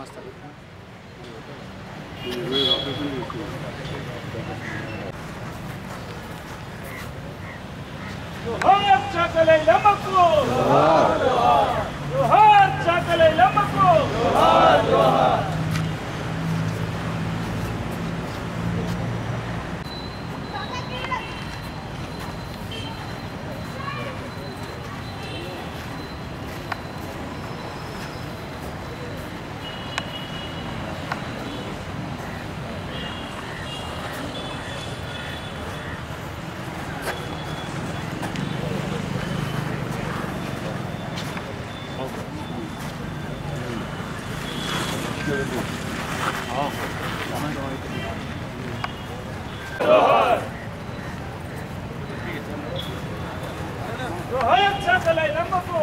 జోహార్ చాకలై లమ్మకు జోహార్ చాకలై లమ్మకు జోహార్ చాకలై లమ్మకు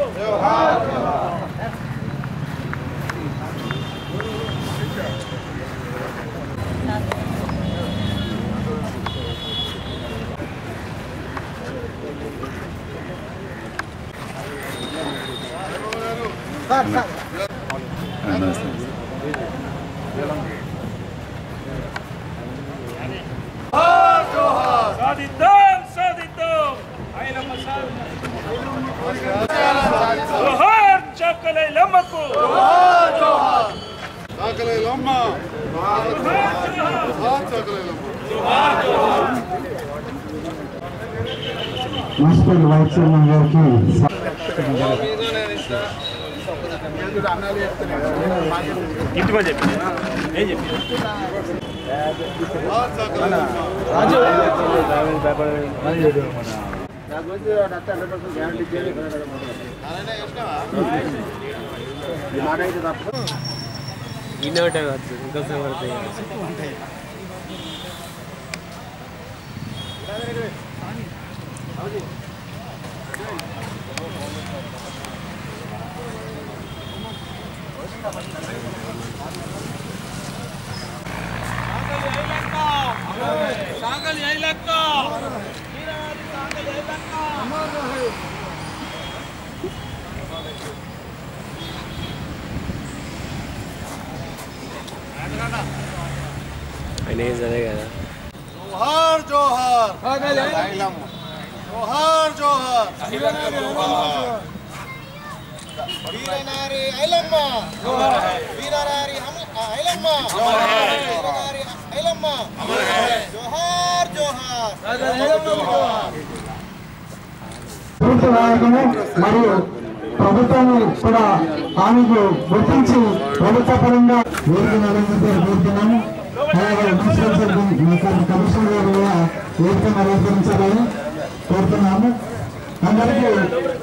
సాధిద్దాం సాధిద్దాం ఐలమ్మ జోహార్ చాకలై లమ్మకు Chakali Ilamma Chakali Ilamma municipal vice chairman గారికి ఇంటిమని చెప్పి ఏం చెప్పి సాగలి ఐలక్క ఆయన ఏం చదివే కదా జోహార్ జోహార్ జోహార్ జోహార్ వీరనారి ఐలమ్మ వీరనారి హమ- ఆ, ఐలమ్మ వీరనారి ఐలమ్మ జోహార్ జోహార్ పూర్తి నాయకులు మరియు ప్రభుత్వాన్ని కూడా ఆమెకు గుర్తించి ప్రభుత్వ పరంగా వేదిక నరేంద్ర కోరుతున్నాము అలాగే మున్సిపల్ సభ్యులు కమిషనర్ గారు కూడా వేదిక అలంకరించాలని కోరుతున్నాము అందరికీ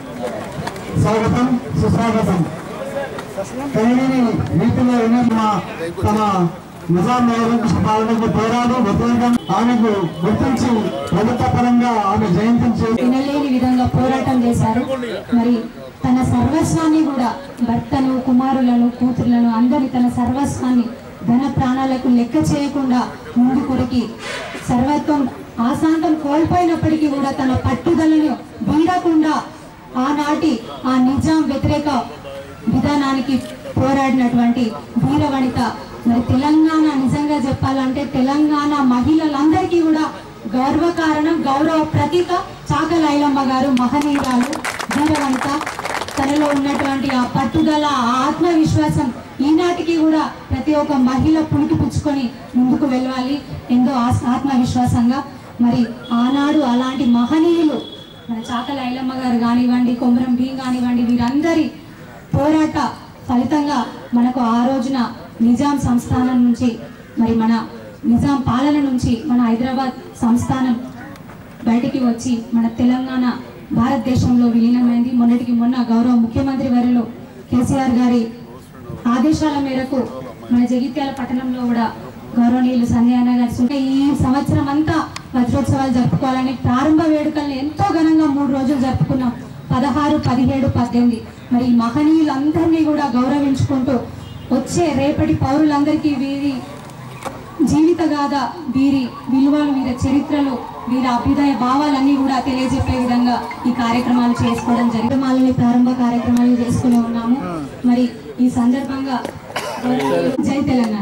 స్వాగతం సుస్వాగతం తెలియని నీతిలో ఉన్న తమ నిజాం నియోజక పాలనకు పోరాడు వ్యతిరేకం ఆమెకు గుర్తించి ప్రభుత్వ పరంగా ఆమె జయంతిని చేసి వినలేని విధంగా పోరాటం చేశారు మరి తన సర్వస్వాన్ని కూడా భర్తను కుమారులను కూతుర్లను అందరి తన సర్వస్వాన్ని ధన ప్రాణాలకు లెక్క చేయకుండా ముందు కొరికి సర్వత్వం ఆశాంతం కోల్పోయినప్పటికీ కూడా తన పట్టుదలను వీడకుండా ఆనాటి ఆ నిజాం వ్యతిరేక విధానానికి పోరాడినటువంటి వీరవనిత మరి తెలంగాణ నిజంగా చెప్పాలంటే తెలంగాణ మహిళలందరికీ కూడా గర్వకారణం గౌరవ ప్రతీక చాకల ఐలమ్మ గారు మహనీయురాలు వీరవనిత తనలో ఉన్నటువంటి ఆ పట్టుదల ఆ ఆత్మవిశ్వాసం ఈనాటికి కూడా ప్రతి ఒక్క మహిళ పుణికిపుచ్చుకొని ముందుకు వెళ్ళాలి ఎంతో ఆస్- ఆత్మవిశ్వాసంగా మరి ఆనాడు అలాంటి మహనీయులు మన చాకల ఐలమ్మ గారు కానివ్వండి కొమరం భీం కానివ్వండి వీరందరి పోరాట ఫలితంగా మనకు ఆ రోజున నిజాం సంస్థానం నుంచి మరి మన నిజాం పాలన నుంచి మన హైదరాబాద్ సంస్థానం బయటికి వచ్చి మన తెలంగాణ భారతదేశంలో విలీనమైంది మొన్నటికి మొన్న గౌరవ ముఖ్యమంత్రి వర్యులు కేసీఆర్ గారి ఆదేశాల మేరకు మన జగిత్యాల పట్టణంలో కూడా గౌరవనీయులు సంజయ్ గారి సూచన ఈ సంవత్సరం అంతా వజ్రోత్సవాలు జరుపుకోవాలని ప్రారంభ వేడుకల్ని ఎంతో ఘనంగా మూడు రోజులు జరుపుకున్నాం పదహారు పదిహేడు పద్దెనిమిది మరి ఈ మహనీయులందరినీ కూడా గౌరవించుకుంటూ వచ్చే రేపటి పౌరులందరికీ వీరి జీవిత గాథ వీరి విలువలు వీరి చరిత్రలు వీరి అభ్యుదయ భావాలన్నీ కూడా తెలియజెప్పే విధంగా ఈ కార్యక్రమాలు చేసుకోవడం జరిగింది ప్రారంభ కార్యక్రమాలు చేసుకుని ఉన్నాము మరి ఈ సందర్భంగా జై తెలంగాణ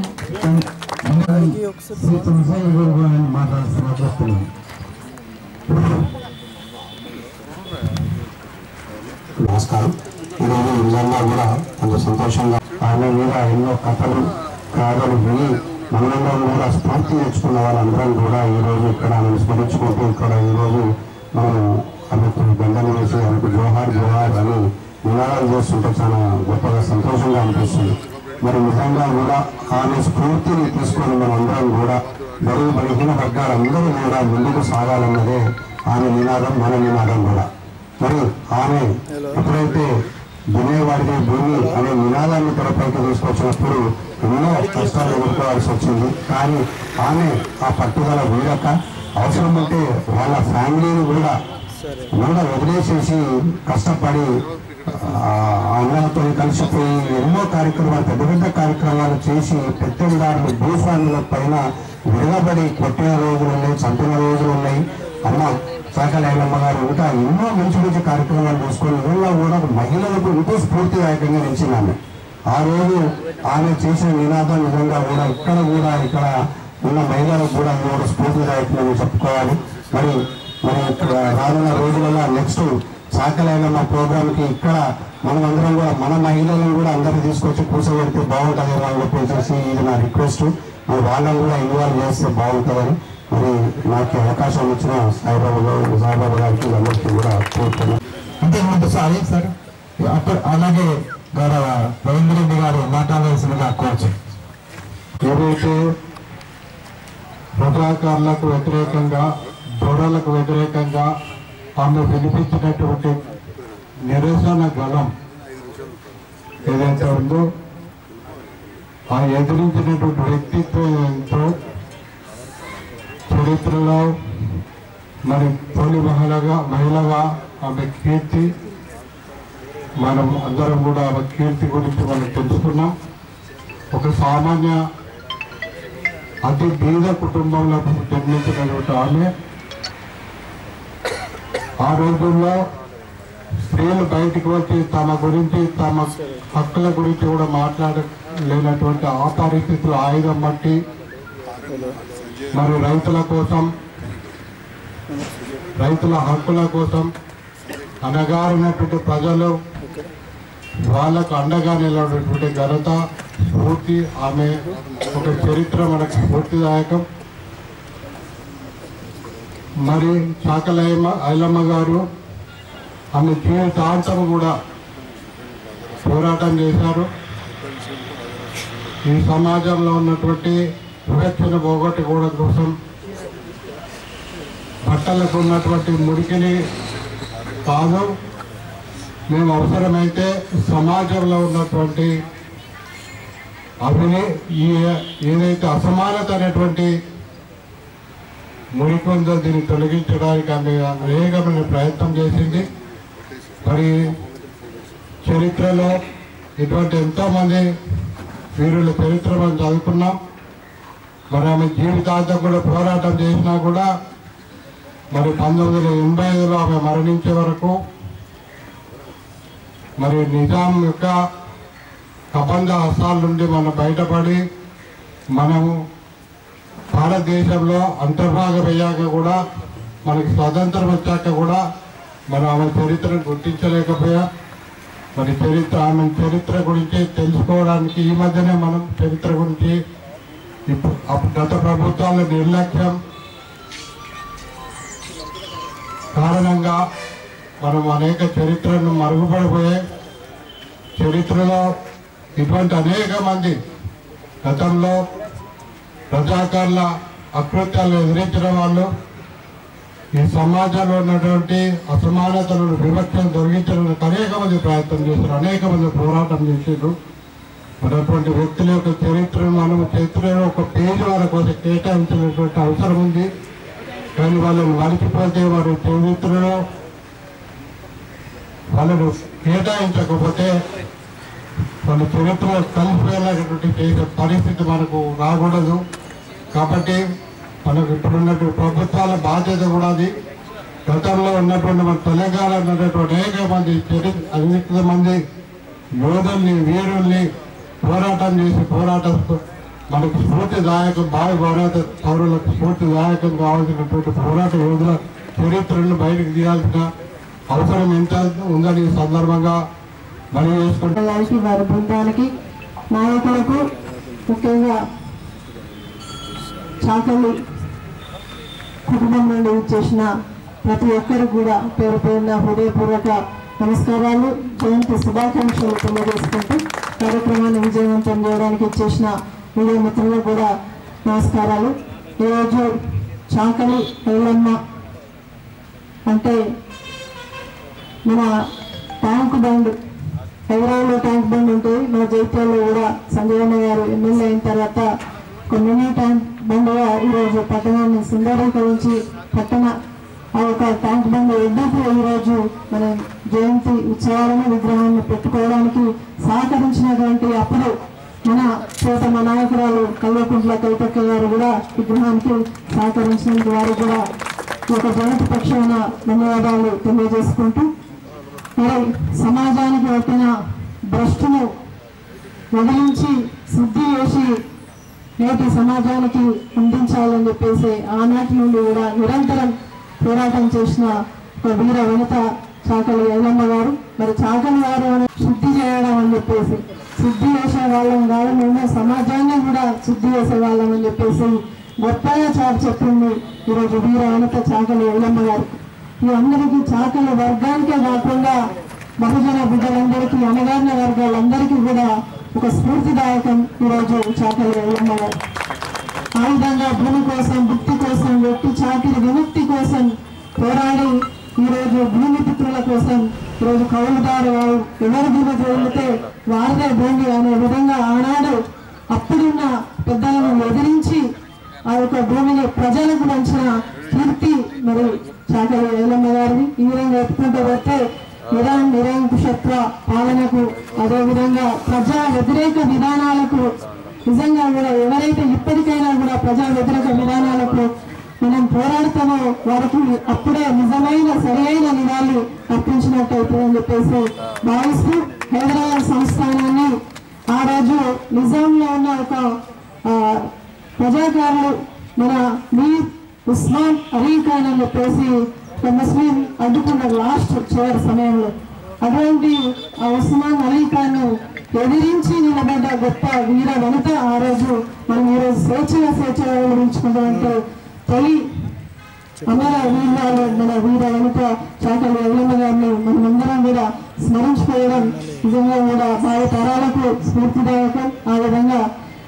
శ్రీ తులసాయి గారు మాట్లాడుతున్నారు చెప్తున్నాను నమస్కారం ఈరోజు నిజంగా కూడా కొంచెం సంతోషంగా ఆయన మీద ఎన్నో కథలు కాదని విని మనందరం కూడా స్ఫూర్తి తెచ్చుకున్న వాళ్ళందరం కూడా ఈరోజు ఇక్కడ ఆమెను స్మరించుకుంటూ ఇక్కడ ఈరోజు మనం ఆమెకు దండలు వేసి ఆమెకు జోహార్ జోహార్ అని నినాదాలు చేస్తుంటే చాలా గొప్పగా సంతోషంగా అనిపిస్తుంది మరి నిజంగా కూడా ఆమె స్ఫూర్తిని తీసుకొని మనందరం కూడా బరువు బలహీన వర్గాలందరూ కూడా ముందుకు సాగాలన్నదే ఆమె నినాదం మన నినాదం కూడా మరి ఆమె ఎప్పుడైతే దునేవాడిని భూమి అనే నినాదాన్ని తెరపైకి తీసుకొచ్చినప్పుడు ఎన్నో కష్టాలు ఎదుర్కోవాల్సి వచ్చింది కానీ ఆమె ఆ పట్టుదల వీడక అవసరం ఉంటే వాళ్ళ ఫ్యామిలీని కూడా కూడా వదిలేసేసి కష్టపడి ఆ అన్నలతో కలిసిపోయి ఎన్నో కార్యక్రమాలు పెద్ద పెద్ద కార్యక్రమాలు చేసి పెద్దదారులు భూస్వాముల పైన విరగబడి కొట్టిన రోజులు ఉన్నాయి చంపిన రోజులు ఉన్నాయి అమ్మ శాఖలైనమ్మ గారు ఇంకా ఎన్నో మంచి మంచి కార్యక్రమాలు చేసుకొని నిజంగా కూడా మహిళలకు ఎంతో స్ఫూర్తిదాయకంగా నిలిచింది ఆమె ఆ రోజు ఆమె చేసిన నినాదం నిజంగా కూడా ఇక్కడ కూడా ఇక్కడ ఉన్న మహిళలకు కూడా ఇది కూడా స్ఫూర్తిదాయకమని చెప్పుకోవాలి మరి మరి ఇక్కడ రానున్న రోజులలో నెక్స్ట్ శాఖలైనమ్మ ప్రోగ్రామ్ కి ఇక్కడ మనం అందరం కూడా మన మహిళలను కూడా అందరినీ తీసుకొచ్చి కూర్చోబెడితే బాగుంటుందేమో అని చెప్పేసి ఇది నా రిక్వెస్ట్ మరి వాళ్ళని కూడా ఇన్వాల్వ్ చేస్తే బాగుంటుందని మరి నాకు అవకాశం ఇచ్చిన సాయిబాబా గారు సాయిబాబా గారికి అందరికీ కూడా కోరుతున్నాను అంతకుముందు సార్ సార్ అప్పుడు అలాగే గౌరవ రవీంద్ర రెడ్డి గారు మాట్లాడాల్సిందిగా కోరుచు ఏదైతే రజాకారులకు వ్యతిరేకంగా దొరలకు వ్యతిరేకంగా ఆమె వినిపించినటువంటి నిరసన గలం ఏదైతే ఉందో ఆ ఎదిరించినటువంటి వ్యక్తిత్వం ఎంతో చరిత్రలో మరి తొలి మహిళగా మహిళగా ఆమె కీర్తి మనం అందరం కూడా ఆమె కీర్తి గురించి మనం తెలుసుకున్నాం ఒక సామాన్య అతి బీద కుటుంబంలో జన్మించినటువంటి ఆమె ఆ రోజుల్లో స్త్రీలు బయటికి వచ్చి తమ గురించి తమ హక్కుల గురించి కూడా మాట్లాడలేనటువంటి ఆ పరిస్థితులు ఆయుధం బట్టి మరి రైతుల కోసం రైతుల హక్కుల కోసం అనగారినటువంటి ప్రజలు వాళ్ళకు అండగా నిలబడినటువంటి ఘనత స్ఫూర్తి ఆమె ఒక చరిత్ర మనకు స్ఫూర్తిదాయకం మరి చాకలయ్యమ్మ ఐలమ్మ గారు ఆమె జీవితాంతం కూడా పోరాటం చేశారు ఈ సమాజంలో ఉన్నటువంటి వివక్షను పోగొట్టుకోవడం కోసం బట్టలకు ఉన్నటువంటి మురికిని కాదు మేము అవసరమైతే సమాజంలో ఉన్నటువంటి అవిని ఈ ఏదైతే అసమానత అనేటువంటి మురికి ఉందో దీన్ని తొలగించడానికి ఆమె అనేకమైన ప్రయత్నం చేసింది మరి చరిత్రలో ఇటువంటి ఎంతోమంది వీరుల చరిత్ర మనం చదువుకున్నాం మరి ఆమె జీవితాంతం కూడా పోరాటం చేసినా కూడా మరి పంతొమ్మిది వందల ఎనభై ఐదులో ఆమె మరణించే వరకు మరి నిజాం యొక్క కబంధ హస్తాల నుండి మనం బయటపడి మనము భారతదేశంలో అంతర్భాగం అయ్యాక కూడా మనకి స్వతంత్రం వచ్చాక కూడా మనం ఆమె చరిత్రను గుర్తించలేకపోయా మరి చరిత్ర ఆమె చరిత్ర గురించి తెలుసుకోవడానికి ఈ మధ్యనే మనం చరిత్ర గురించి ఇప్పుడు అప్పుడు గత ప్రభుత్వాల నిర్లక్ష్యం కారణంగా మనం అనేక చరిత్రను మరుగుపడిపోయే చరిత్రలో ఇటువంటి అనేక మంది గతంలో రజాకారుల అకృత్యాలను ఎదిరించిన వాళ్ళు ఈ సమాజంలో ఉన్నటువంటి అసమానతలను వివక్షను తొలగించడానికి అనేక మంది ప్రయత్నం చేశారు అనేక మంది పోరాటం చేశారు మరి అటువంటి వ్యక్తుల యొక్క చరిత్రను మనం చరిత్రలో ఒక పేజీ వాళ్ళ కోసం కేటాయించినటువంటి అవసరం ఉంది కానీ వాళ్ళని మరిచిపోతే వారి చరిత్రలో వాళ్ళను కేటాయించకపోతే వాళ్ళ చరిత్ర కలిసిపోయేలాంటి చేసే పరిస్థితి మనకు రాకూడదు కాబట్టి మనకు ఇప్పుడున్నటువంటి ప్రభుత్వాల బాధ్యత కూడా అది గతంలో ఉన్నటువంటి మన తెలంగాణలో ఉన్నటువంటి అనేక మంది చరి అనేక మంది యోధుల్ని వీరుల్ని పోరాటం చేసి పోరాటంతో మనకు స్ఫూర్తిదాయకం భావి పోరాట పౌరులకు స్ఫూర్తిదాయకం కావాల్సినటువంటి పోరాట యోధుల చరిత్రను బయటకు తీయాల్సిన అవసరం ఎంత ఉందని ఈ సందర్భంగా మనవి చేసుకుంటూ గారికి వారి బృందానికి నాయకులకు ముఖ్యంగా చాకలి కుటుంబం నుండి చేసిన ప్రతి ఒక్కరికి కూడా పేరు పేరున హృదయపూర్వక నమస్కారాలు జయంతి శుభాకాంక్షలు తెలియజేసుకుంటూ కార్యక్రమాన్ని విజయవంతం చేయడానికి చేసిన మీడియా మిత్రులకు కూడా నమస్కారాలు ఈరోజు చాకలి ఐలమ్మ అంటే మన ట్యాంక్ బండ్ హైదరాబాద్లో ట్యాంక్ బండ్ ఉంటుంది మన జైత్యాల్లో కూడా సంజయన్న గారు ఎమ్మెల్యే అయిన తర్వాత ఒక మినీ ట్యాంక్ బండ్గా ఈరోజు పట్టణాన్ని సుందరీకరించి పట్టణ ఆ ఒక ట్యాంక్ బండ్ ఎడ్డకు ఈరోజు మన జయంతి ఉత్సవాలను విగ్రహాన్ని పెట్టుకోవడానికి సహకరించినటువంటి అప్పుడు మన ప్రియతమ నాయకురాలు కల్వకుంట్ల కవితక్క గారు కూడా విగ్రహానికి సహకరించినందుకు వారు కూడా ఈ యొక్క జయంతి పక్షాన ధన్యవాదాలు తెలియజేసుకుంటూ మరి సమాజానికి వచ్చిన భ్రష్టును వదిలించి శుద్ధి చేసి నేటి సమాజానికి అందించాలని చెప్పేసి ఆనాటి నుండి కూడా నిరంతరం పోరాటం చేసిన ఒక వీర వనిత చాకలి ఐలమ్మ గారు మరి చాకలి గారు అని శుద్ధి చేయడం అని చెప్పేసి శుద్ధి చేసే వాళ్ళం కాదు మేము సమాజాన్ని కూడా శుద్ధి చేసే వాళ్ళం అని చెప్పేసి గొప్పగా చాటు చెప్పింది ఈరోజు వీర వనిత చాకలి ఐలమ్మ గారు ఈ అందరికీ చాకలి వర్గానికే కాకుండా బహుజన బిడ్డలందరికీ అనగారిన వర్గాలందరికీ కూడా ఒక స్ఫూర్తిదాయకం ఈరోజు చాకలి ఐలమ్మ గారు ఆ విధంగా భూమి కోసం భుక్తి కోసం వ్యక్తి చాకిరి విముక్తి కోసం పోరాడి ఈరోజు భూమి పుత్రుల కోసం ఈరోజు కౌలుదారు వారు ఎవరి భూమికి వెళ్తే వారిదే భూమి అనే విధంగా ఆనాడు అప్పుడున్న పెద్దలను ఎదిరించి ఆ యొక్క భూమిని ప్రజలకు పంచిన కీర్తి మరి చాకలి ఏలమ్మ గారిని ఈ విధంగా ఎత్తుకుంటూ వస్తే నిరా నిరంకుశత్వ పాలనకు అదేవిధంగా ప్రజా వ్యతిరేక విధానాలకు నిజంగా కూడా ఎవరైతే ఇప్పటికైనా కూడా ప్రజా వ్యతిరేక విధానాలకు మనం పోరాడతామో వారికి అప్పుడే నిజమైన సరైన నివాళి అర్పించినట్టయితుందని చెప్పేసి భావిస్తూ హైదరాబాద్ సంస్థానాన్ని ఆ రోజు నిజాంలో ఉన్న ఒక ఆ, ప్రజాకారులు మన మీర్ ఉస్మాన్ అలీ ఖాన్ అని చెప్పేసి ఒక ముస్లిం అడ్డుకున్నారు లాస్ట్ చివరి సమయంలో అటువంటి ఆ ఉస్మాన్ అలీ ఖాన్ ఎదిరించి నిలబడ్డ గొప్ప వీర వనిత ఆ రోజు మనం ఈరోజు స్వేచ్ఛగా స్వేచ్ఛగా వివరించుకుంటామంటే తొలి అమర వీరాలు మన వీర వనిత చాకలి ఎల్లమ్మ గారిని మనమందరం కూడా స్మరించుకోవడం నిజంగా కూడా భావి తరాలకు స్ఫూర్తిదాయకం ఆ విధంగా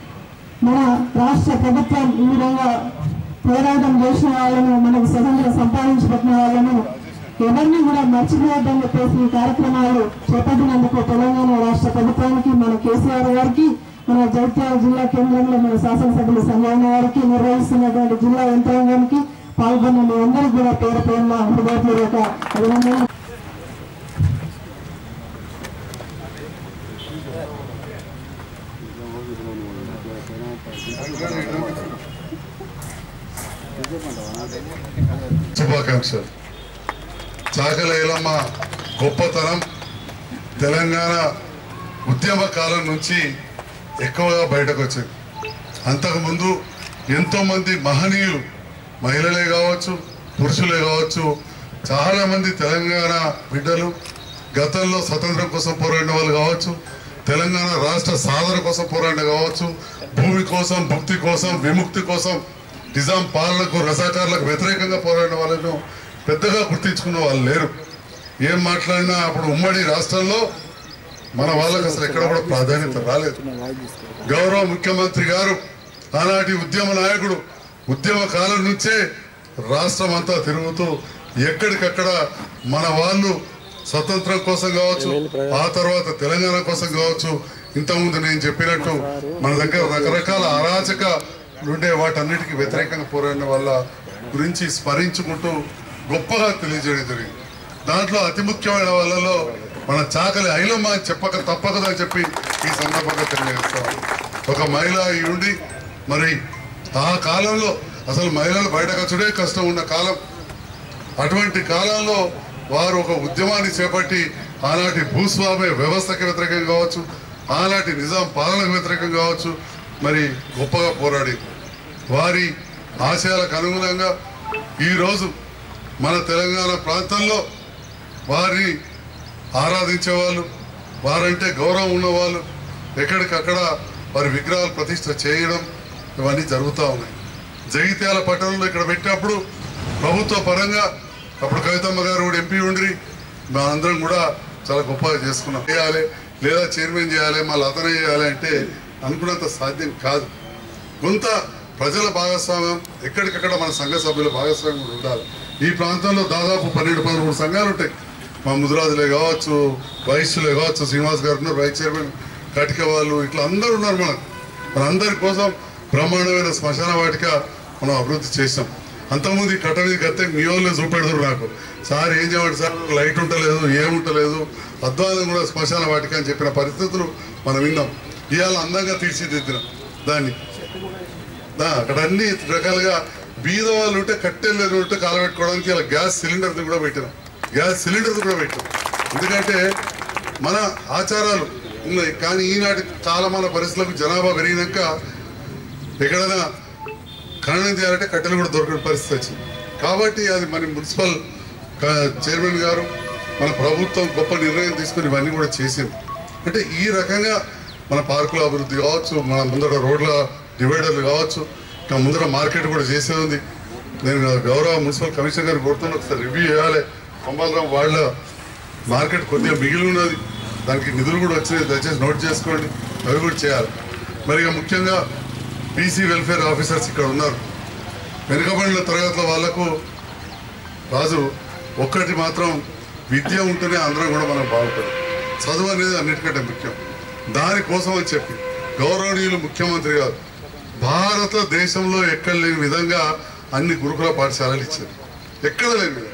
మన రాష్ట్ర ప్రభుత్వం ఈ విధంగా పోరాటం చేసిన వాళ్ళను మనకు స్వతంత్రం సంపాదించి పెట్టిన వాళ్ళను ఎవరిని కూడా మర్చిపోవద్దని చెప్పేసి ఈ కార్యక్రమాలు చేపట్టినందుకు తెలంగాణ రాష్ట్ర ప్రభుత్వానికి మన కేసీఆర్ గారికి మన జైత్యాల జిల్లా కేంద్రంలో మన శాసనసభ్యులు సంజయన గారికి నిర్వహిస్తున్నటువంటి జిల్లా యంత్రాంగానికి పాల్గొన్న మీ అందరికీ కూడా పేరు పేరున హృదయపూర్వక అభినందనలు శుభాకాంక్షలు చాకల ఏలమ్మ గొప్పతనం తెలంగాణ ఉద్యమ కాలం నుంచి ఎక్కువగా బయటకు వచ్చింది అంతకుముందు ఎంతోమంది మహనీయులు మహిళలే కావచ్చు పురుషులే కావచ్చు చాలామంది తెలంగాణ బిడ్డలు గతంలో స్వతంత్రం కోసం పోరాడిన వాళ్ళు కావచ్చు తెలంగాణ రాష్ట్ర సాధన కోసం పోరాడిన కావచ్చు భూమి కోసం భుక్తి కోసం విముక్తి కోసం నిజాం పాలనకు రజాకారులకు వ్యతిరేకంగా పోరాడిన వాళ్ళను పెద్దగా గుర్తించుకున్న వాళ్ళు లేరు ఏం మాట్లాడినా అప్పుడు ఉమ్మడి రాష్ట్రంలో మన వాళ్ళకి అసలు ఎక్కడ కూడా ప్రాధాన్యత రాలేదు గౌరవ ముఖ్యమంత్రి గారు ఆనాటి ఉద్యమ నాయకుడు ఉద్యమ కాలం నుంచే రాష్ట్రం అంతా తిరుగుతూ ఎక్కడికక్కడ మన వాళ్ళు స్వతంత్రం కోసం కావచ్చు ఆ తర్వాత తెలంగాణ కోసం కావచ్చు ఇంతకుముందు నేను చెప్పినట్టు మన దగ్గర రకరకాల అరాచక ఉండే వాటన్నిటికీ వ్యతిరేకంగా పోరాడిన వాళ్ళ గురించి స్మరించుకుంటూ గొప్పగా తెలియజేయడం జరిగింది దాంట్లో అతి ముఖ్యమైన వాళ్ళలో మన చాకలి ఐలమ్మ అని చెప్పక తప్పకదని చెప్పి ఈ సందర్భంగా తెలియజేస్తాం ఒక మహిళ అయి ఉండి మరి ఆ కాలంలో అసలు మహిళలు బయటకు వచ్చుడే కష్టం ఉన్న కాలం అటువంటి కాలంలో వారు ఒక ఉద్యమాన్ని చేపట్టి ఆనాటి భూస్వామ్య వ్యవస్థకి వ్యతిరేకంగా కావచ్చు ఆనాటి నిజాం పాలనకు వ్యతిరేకం కావచ్చు మరి గొప్పగా పోరాడి వారి ఆశయాలకు అనుగుణంగా ఈరోజు మన తెలంగాణ ప్రాంతంలో వారిని ఆరాధించే వాళ్ళు వారంటే గౌరవం ఉన్నవాళ్ళు ఎక్కడికక్కడ వారి విగ్రహాలు ప్రతిష్ట చేయడం ఇవన్నీ జరుగుతూ ఉన్నాయి జగిత్యాల పట్టణంలో ఇక్కడ పెట్టినప్పుడు ప్రభుత్వ పరంగా అప్పుడు కవితమ్మ గారు కూడా ఎంపీ ఉండి మా అందరం కూడా చాలా గొప్పగా చేసుకున్నాం చేయాలి లేదా చైర్మన్ చేయాలి మళ్ళీ అతనే చేయాలి అంటే అనుకున్నంత సాధ్యం కాదు కొంత ప్రజల భాగస్వామ్యం ఎక్కడికక్కడ మన సంఘ సభ్యుల భాగస్వామ్యం కూడా ఉండాలి ఈ ప్రాంతంలో దాదాపు పన్నెండు పదమూడు సంఘాలు ఉంటాయి మా ముదిరాజులే కావచ్చు వైశ్యులే కావచ్చు శ్రీనివాస్ గారు ఉన్నారు వైస్ చైర్మన్ కటిక వాళ్ళు ఇట్లా అందరూ ఉన్నారు మనకు మనందరి కోసం బ్రహ్మాండమైన శ్మశాన వాటిక మనం అభివృద్ధి చేసాం అంతకుముందు ఈ కట్ట మీద కత్తే మీ వాళ్ళు చూపెడతారు నాకు సార్ ఏం చేయమంటారు సార్ లైట్ ఉంటలేదు ఏముంటలేదు అద్వానం కూడా శ్మశాన వాటిక అని చెప్పిన పరిస్థితులు మనం విన్నాం ఇవాళ అందంగా తీర్చిదిద్దినాం దాన్ని దా, అక్కడ అన్ని రకాలుగా బీద వాళ్ళు ఉంటే కట్టెలు ఉంటే కాలబెట్టుకోవడానికి ఇలా గ్యాస్ సిలిండర్ కూడా పెట్టినాం గ్యాస్ సిలిండర్ కూడా పెట్టాం ఎందుకంటే మన ఆచారాలు ఉన్నాయి కానీ ఈనాటి కాలమాన పరిస్థితులకు జనాభా పెరిగినాక ఎక్కడైనా ఖననం చేయాలంటే కట్టెలు కూడా దొరకని పరిస్థితి వచ్చింది కాబట్టి అది మన మున్సిపల్ క- చైర్మన్ గారు మన ప్రభుత్వం గొప్ప నిర్ణయం తీసుకుని ఇవన్నీ కూడా చేసింది అంటే ఈ రకంగా మన పార్కుల అభివృద్ధి కావచ్చు మన ముందర రోడ్ల డివైడర్లు కావచ్చు ఇంకా ముందర మార్కెట్ కూడా చేసే ఉంది నేను గౌరవ మున్సిపల్ కమిషనర్ గారు కోరుతున్నా ఒకసారి రివ్యూ చేయాలి పంపాలరావు వాళ్ళ మార్కెట్ కొద్దిగా మిగిలి ఉన్నది దానికి నిధులు కూడా వచ్చినాయి దయచేసి నోట్ చేసుకోండి అవి కూడా చేయాలి మరి ఇక ముఖ్యంగా బీసీ వెల్ఫేర్ ఆఫీసర్స్ ఇక్కడ ఉన్నారు వెనుకబడిన తరగతుల వాళ్లకు రాజు ఒక్కటి మాత్రం విద్య ఉంటేనే అందరం కూడా మనం బాగుపడం చదువు అనేది అన్నిటికంటే ముఖ్యం దానికోసం అని చెప్పి గౌరవనీయులు ముఖ్యమంత్రి గారు భారతదేశంలో ఎక్కడ లేని విధంగా అన్ని గురుకుల పాఠశాలలు ఇచ్చారు ఎక్కడ లేని విధంగా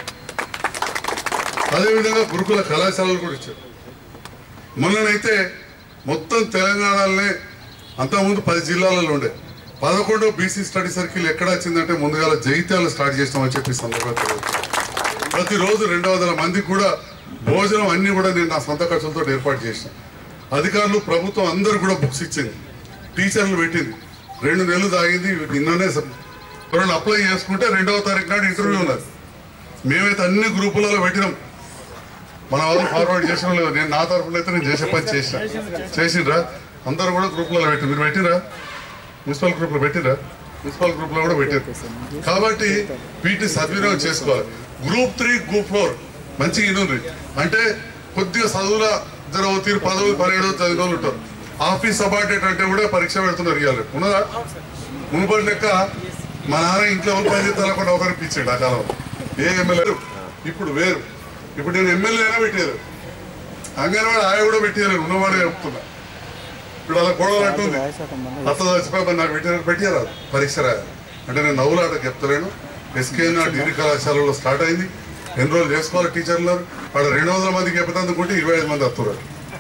అదేవిధంగా గురుకుల కళాశాలలు కూడా ఇచ్చారు మొన్ననైతే మొత్తం తెలంగాణలోనే అంతకుముందు పది జిల్లాలలో ఉండే పదకొండో బీసీ స్టడీ సర్కిల్ ఎక్కడ వచ్చిందంటే ముందుగా జైత్యాలు స్టార్ట్ చేస్తామని చెప్పి ఈ సందర్భంగా తెలియజేస్తున్నాను. ప్రతిరోజు రెండు వందల మందికి కూడా భోజనం అన్ని కూడా నేను నా సొంత ఖర్చులతో ఏర్పాటు చేసిన అధికారులు ప్రభుత్వం అందరూ కూడా బుక్స్ ఇచ్చింది టీచర్లు పెట్టింది రెండు నెలలు తాగింది నిన్ననే స- ఎవరైనా అప్లై చేసుకుంటే రెండవ తారీఖు నాడు ఇంటర్వ్యూ ఉన్నది మేమైతే అన్ని గ్రూపులలో పెట్టినాం మన వాళ్ళు ఫార్వర్డ్ చేసిన లేదు నేను నా తరఫున అయితే నేను చేసే పని చేసిన చేసిండ్రా అందరూ కూడా గ్రూప్లలో పెట్టి మీరు పెట్టిరా మున్సిపల్ గ్రూప్లో పెట్టిరా మున్సిపల్ గ్రూప్లో కూడా పెట్టారు కాబట్టి వీటిని సద్వినియోగం చేసుకోవాలి గ్రూప్ త్రీ గ్రూప్ ఫోర్ మంచిగా ఇనుంది అంటే కొద్దిగా చదువుల జర ఓ తీరు పదవులు పదిహేడు చదివిన వాళ్ళు ఉంటారు ఆఫీస్ సబార్డినేట్ అంటే కూడా పరీక్ష పెడుతున్నారు ఇవ్వాలి ఉన్నదా మునుపటి లెక్క మా నాన్న ఇంట్లో ఎవరు పని చేస్తారకుండా ఒకరికి పిచ్చాడు ఆ కాలం ఏ ఎమ్మెల్యే ఇప్పుడు వేరు ఇప్పుడు నేను ఎమ్మెల్యే అయినా పెట్టేది అంగన్వాడి ఆయన కూడా పెట్టేది ఉన్నవాడే చెప్తున్నా ఇప్పుడు అలా గొడవలు అంటుంది అత్త చచ్చిపోయి నాకు పెట్టారు పెట్టారు పరీక్ష రాయాలి అంటే నేను నవ్వులాట చెప్తలేను ఎస్కే నా డిగ్రీ కళాశాలలో స్టార్ట్ అయింది ఎన్రోల్ చేసుకోవాలి టీచర్లు వాడు రెండు వందల మందికి చెప్పేందుకుంటే ఇరవై ఐదు మంది వస్తున్నారు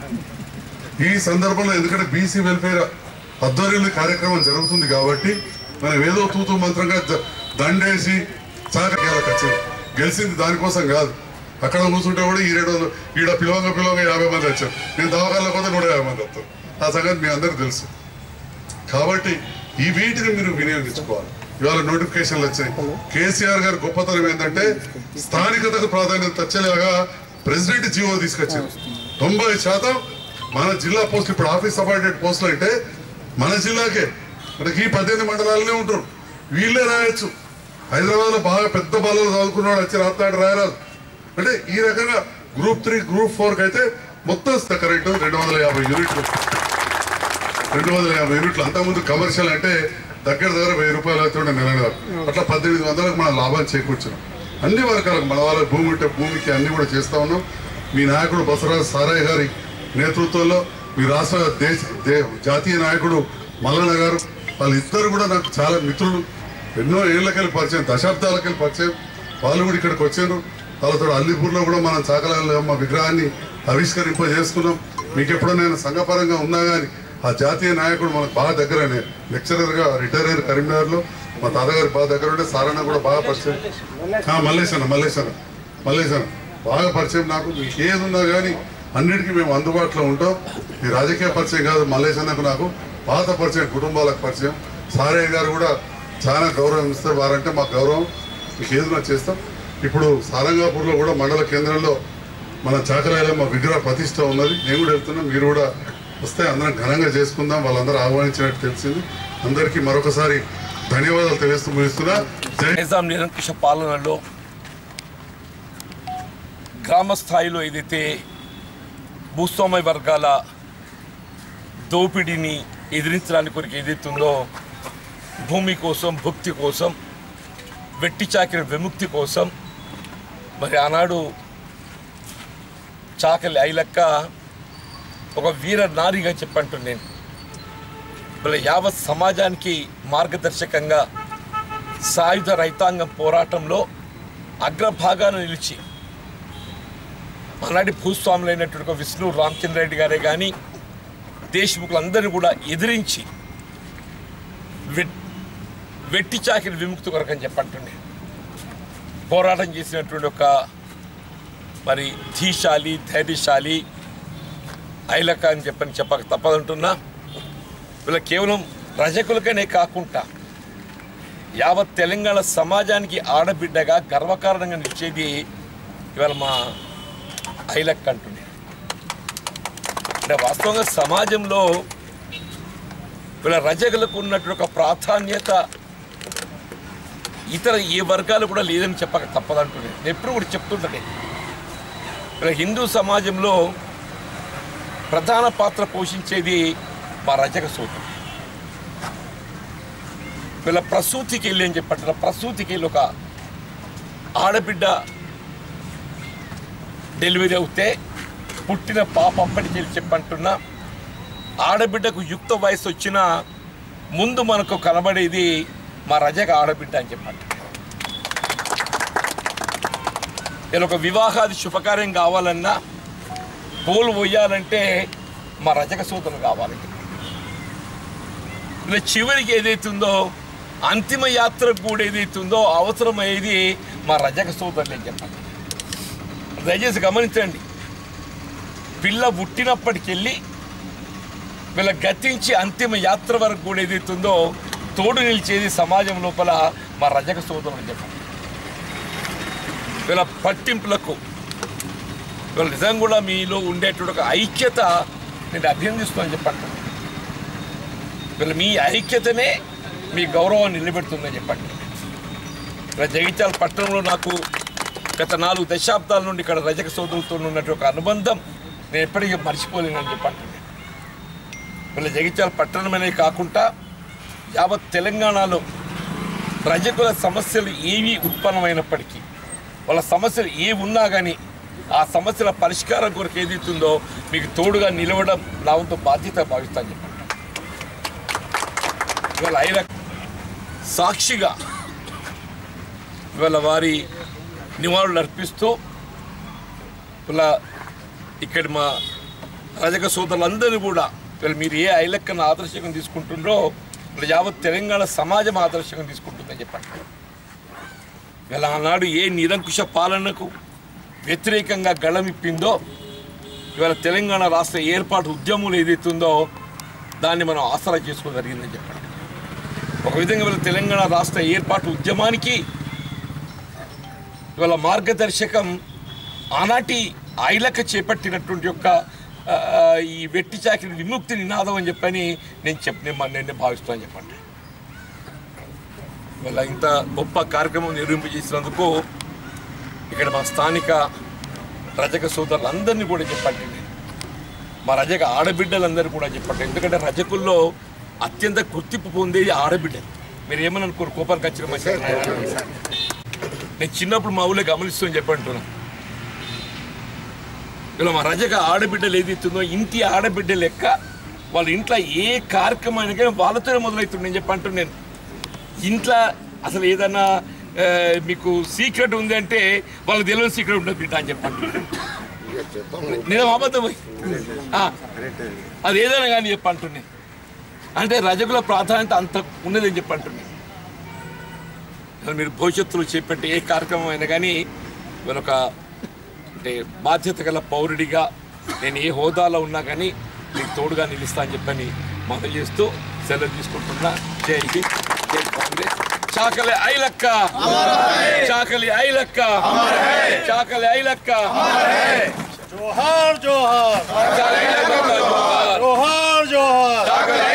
ఈ సందర్భంలో ఎందుకంటే బీసీ వెల్ఫేర్ ఆధ్వర్యంలో ఈ కార్యక్రమం జరుగుతుంది కాబట్టి మనం ఏదో తూతూ మంత్రంగా ద- దండేసి సహకారాలకు వచ్చింది గెలిచింది దానికోసం కాదు అక్కడ కూర్చుంటే కూడా ఈ రెండు వందలు ఈడ పిలవంగా పిలవంగా యాభై మంది వచ్చారు నేను దవాఖానలో పోతే నూట యాభై మంది వస్తారు ఆ సంగతి మీ అందరికీ తెలుసు కాబట్టి ఈ వీటిని మీరు వినియోగించుకోవాలి ఇవాళ నోటిఫికేషన్లు వచ్చాయి కేసీఆర్ గారి గొప్పతనం ఏంటంటే స్థానికతకు ప్రాధాన్యత వచ్చేలాగా ప్రెసిడెంట్ జీవో తీసుకొచ్చారు తొంభై శాతం మన జిల్లా పోస్టులు ఇప్పుడు ఆఫీస్ సబార్డినేట్ పోస్టులు అంటే మన జిల్లాకే మనకి ఈ పద్దెనిమిది మండలాలనే ఉంటారు వీళ్ళే రాయొచ్చు హైదరాబాద్ లో బాగా పెద్ద బాలలో చదువుకున్నాడు వచ్చి రాస్తాడు రాయరాదు అంటే ఈ రకంగా గ్రూప్ త్రీ గ్రూప్ ఫోర్ కి అయితే మొత్తం కరెంట్ రెండు వందల యాభై యూనిట్లు రెండు వందల యాభై యూనిట్లు అంతకుముందు కమర్షియల్ అంటే దగ్గర దగ్గర వెయ్యి రూపాయలు అవుతుండే నెల నెల అట్లా పద్దెనిమిది వందలకు మన లాభాన్ని చేకూర్చున్నాం అన్ని వర్గాలకు మన వాళ్ళ భూమి ఉంటే భూమికి అన్ని కూడా చేస్తా ఉన్నాం మీ నాయకుడు బసవరాజు సారయ్య గారి నేతృత్వంలో మీ రాష్ట్ర దేశ దే- జాతీయ నాయకుడు మల్లన్న గారు వాళ్ళిద్దరు కూడా నాకు చాలా మిత్రులు ఎన్నో ఏళ్ళకెళ్ళి పరిచయం దశాబ్దాలకెళ్ళి పరిచయం వాళ్ళు కూడా ఇక్కడికి వచ్చారు వాళ్ళతో అల్లిపూర్లో కూడా మనం చాకలమ్మ విగ్రహాన్ని ఆవిష్కరింప చేసుకున్నాం మీకు ఎప్పుడో నేను సంఘపరంగా ఉన్నా కానీ ఆ జాతీయ నాయకుడు మనకు బాగా దగ్గరనే లెక్చరర్గా రిటైర్ అయిన కరీంనగర్లో మా తాతగారి బాగా దగ్గర ఉంటే సారన్న కూడా బాగా పరిచయం ఆ, మల్లేశన్న మల్లేశన్న మల్లేశన్న బాగా పరిచయం నాకు మీకు ఏది ఉన్నా కానీ అన్నిటికీ మేము అందుబాటులో ఉంటాం ఈ రాజకీయ పరిచయం కాదు మల్లేశన్నకు నాకు పాత పరిచయం కుటుంబాలకు పరిచయం సారయ్య గారు కూడా చాలా గౌరవం ఇస్తారు వారంటే మాకు గౌరవం మీకు ఏదైనా చేస్తాం ఇప్పుడు సారంగాపూర్లో కూడా మండల కేంద్రంలో మన చాకరాయలమ్మ విగ్రహ ప్రతిష్ట ఉన్నది నేను కూడా వెళ్తున్నాం మీరు కూడా వస్తే అందరం ఘనంగా చేసుకుందాం వాళ్ళందరూ ఆహ్వానించినట్టు తెలిసింది అందరికీ మరొకసారి ధన్యవాదాలు తెలియస్తూ ముగిస్తున్నా జై నిజాం నిరంకుశ పాలనలో గ్రామ స్థాయిలో ఏదైతే భూస్వామ్య వర్గాల దోపిడీని ఎదిరించడానికి కొరకు ఏదైతుందో భూమి కోసం భుక్తి కోసం వెట్టి చాకిరి విముక్తి కోసం మరి ఆనాడు చాకలి ఐలక్క ఒక వీర నారిగా చెప్పంటు నేను వీళ్ళ యావత్ సమాజానికి మార్గదర్శకంగా సాయుధ రైతాంగం పోరాటంలో అగ్రభాగాన నిలిచి ఆనాటి భూస్వాములైనటువంటి ఒక విష్ణు రామచంద్ర రెడ్డి గారే కానీ దేశముఖులందరినీ కూడా ఎదిరించి వెట్- వెట్టి చాకిరి విముక్తి కొరకు అని చెప్పంటుండే పోరాటం చేసినటువంటి ఒక మరి ధీశాలి ధైర్యశాలి ఐలక అని చెప్పని చెప్పక తప్పదంటున్నా వీళ్ళ కేవలం రజకులకనే కాకుండా యావత్ తెలంగాణ సమాజానికి ఆడబిడ్డగా గర్వకారణంగా నిలిచేది ఇవాళ మా ఐలక్ అంటుండే అంటే వాస్తవంగా సమాజంలో వీళ్ళ రజకులకు ఉన్నటువంటి ఒక ప్రాధాన్యత ఇతర ఏ వర్గాలు కూడా లేదని చెప్పక తప్పదంటుండే నేను ఎప్పుడు కూడా చెప్తుంటే వీళ్ళ హిందూ సమాజంలో ప్రధాన పాత్ర పోషించేది మా రజక సూత్రం వీళ్ళ ప్రసూతికి వెళ్ళి అని చెప్పంటారు ప్రసూతికి వెళ్ళి ఒక ఆడబిడ్డ డెలివరీ అవుతే పుట్టిన పాప అప్పటికి వెళ్ళి చెప్పంటున్నా ఆడబిడ్డకు యుక్త వయసు వచ్చిన ముందు మనకు కనబడేది మా రజక ఆడబిడ్డ అని చెప్పంట ఇలా ఒక వివాహాది శుభకార్యం కావాలన్నా పోలు పోయాలంటే మా రజక సూతలు కావాలి ఇలా చివరికి ఏదైతుందో అంతిమ యాత్రకు కూడా ఏదైతుందో అవసరమయ్యేది మా రజక సోదరులే చెప్పండి దయచేసి గమనించండి పిల్ల పుట్టినప్పటికెళ్ళి వీళ్ళ గతించి అంతిమ యాత్ర వరకు కూడా ఏదైతుందో తోడు నిలిచేది సమాజం లోపల మా రజక సోదరులు చెప్పండి వీళ్ళ పట్టింపులకు వీళ్ళ నిజంగా కూడా మీలో ఉండేటువంటి ఒక ఐక్యత నేను అభ్యర్థిస్తున్నాను చెప్పండి వీళ్ళ మీ ఐక్యతనే మీ గౌరవాన్ని నిలబెడుతుందని చెప్పండి ఇక్కడ జగిత్యాల పట్టణంలో నాకు గత నాలుగు దశాబ్దాల నుండి ఇక్కడ రజక సోదరులతో ఉన్నటువంటి ఒక అనుబంధం నేను ఎప్పటికీ మర్చిపోలేనని చెప్పండి వీళ్ళ జగిత్యాల పట్టణమనే కాకుండా యావత్ తెలంగాణలో రజకుల సమస్యలు ఏవి ఉత్పన్నమైనప్పటికీ వాళ్ళ సమస్యలు ఏ ఉన్నా కానీ ఆ సమస్యల పరిష్కారం కొరకు ఏదైతుందో మీకు తోడుగా నిలవడం నా వంతు బాధ్యత భావిస్తాను చెప్పండి ఇవాళ ఐర సాక్షిగా ఇవాళ వారి నివాళులు అర్పిస్తూ ఇలా ఇక్కడ మా రజక సోదరులందరూ కూడా ఇవాళ మీరు ఏ ఐలక్కను ఆదర్శకం తీసుకుంటుండ్రో ఇలా యావత్ తెలంగాణ సమాజం ఆదర్శకం తీసుకుంటుందని చెప్పండి ఇలా ఆనాడు ఏ నిరంకుశ పాలనకు వ్యతిరేకంగా గళమిప్పిందో ఇవాళ తెలంగాణ రాష్ట్ర ఏర్పాటు ఉద్యమం ఏదైతుందో దాన్ని మనం ఆసరా చేసుకో జరిగిందని చెప్పండి ఒక విధంగా ఇవాళ తెలంగాణ రాష్ట్ర ఏర్పాటు ఉద్యమానికి ఇవాళ మార్గదర్శకం ఆనాటి ఐలక చేపట్టినటువంటి యొక్క ఆ, ఈ వెట్టి చాకిరి విముక్తి నినాదం అని చెప్పని నేను చెప్ నేను నేను భావిస్తాను చెప్పండి ఇవాళ ఇంత గొప్ప కార్యక్రమం నిర్వహింపజేసినందుకు ఇక్కడ మా స్థానిక రజక సోదరులందరినీ కూడా చెప్పండి నేను. మా రజక ఆడబిడ్డలందరూ కూడా చెప్పండి ఎందుకంటే రజకుల్లో అత్యంత గుర్తింపు పొందేది ఆడబిడ్డలు మీరు ఏమని అనుకోరు కోపానికి వచ్చిన మంచి నేను చిన్నప్పుడు మా ఊళ్ళో గమనిస్తూ చెప్పంటున్నా ఇలా మా రజక ఆడబిడ్డలు ఏదైతుందో ఇంటి ఆడబిడ్డ లెక్క వాళ్ళ ఇంట్లో ఏ కార్యక్రమానికైనా వాళ్ళతోనే మొదలవుతుంది నేను చెప్పంటున్నాను నేను ఇంట్లో అసలు ఏదన్నా ఆ, మీకు సీక్రెట్ ఉంది అంటే వాళ్ళకి తెలియని సీక్రెట్ ఉంటుంది బిడ్డ అని చెప్పంటున్నాను నేను అబద్ధం పోయి. ఆ, అది ఏదైనా కానీ చెప్పంటున్నాను అంటే రజకుల ప్రాధాన్యత అంత ఉన్నదని చెప్పంటున్నాను అసలు మీరు భవిష్యత్తులో చేపట్టే ఏ కార్యక్రమం అయినా కానీ వీళ్ళొక అంటే బాధ్యత గల పౌరుడిగా నేను ఏ హోదాలో ఉన్నా కానీ మీకు తోడుగా నిలుస్తా అని చెప్పని మనవి చేస్తూ సెలవు తీసుకుంటున్నా జై హింద్ జై కాంగ్రెస్ చాకలి ఐలక్క చాకలి ఐలక్క చాకలి ఐలక్క జోహార్ జోహార్ చాకలి ఐలక్క జోహార్. జోహార్ జోహార్ చాకలి